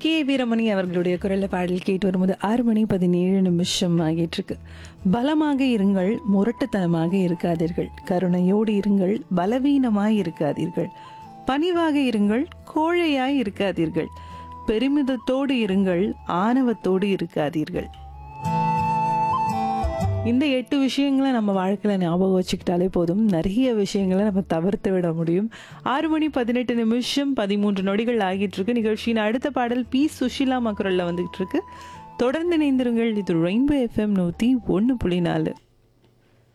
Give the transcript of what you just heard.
K Veeramani அவர்களுடைய குரல்ல பாடல் கேட்டு வரும்போது ஆறு மணி பதினேழு நிமிஷம் ஆகிட்டு இருக்கு பலமாக இருங்கள் முரட்டுத்தனமாக இருக்காதீர்கள் கருணையோடு இருங்கள் பலவீனமாய் இருக்காதீர்கள் பணிவாக இருங்கள் கோழையாய் இருக்காதீர்கள் பெருமிதத்தோடு இருங்கள் ஆணவத்தோடு இருக்காதீர்கள் இந்த எட்டு விஷயங்களை நம்ம வாழ்க்கையில் ஞாபகம் வச்சுக்கிட்டாலே போதும் நிறைய விஷயங்களை நம்ம தவிர்த்து விட முடியும் ஆறு மணி பதினெட்டு நிமிஷம் பதிமூன்று நொடிகள் ஆகிட்டு இருக்கு நிகழ்ச்சியின் அடுத்த பாடல் பி சுஷிலா மக்குரல்ல வந்துகிட்டு இருக்கு தொடர்ந்து இணைந்திருங்கள் இது ரெயின்போ எஃப்எம் நூற்றி ஒன்று புள்ளி நாலு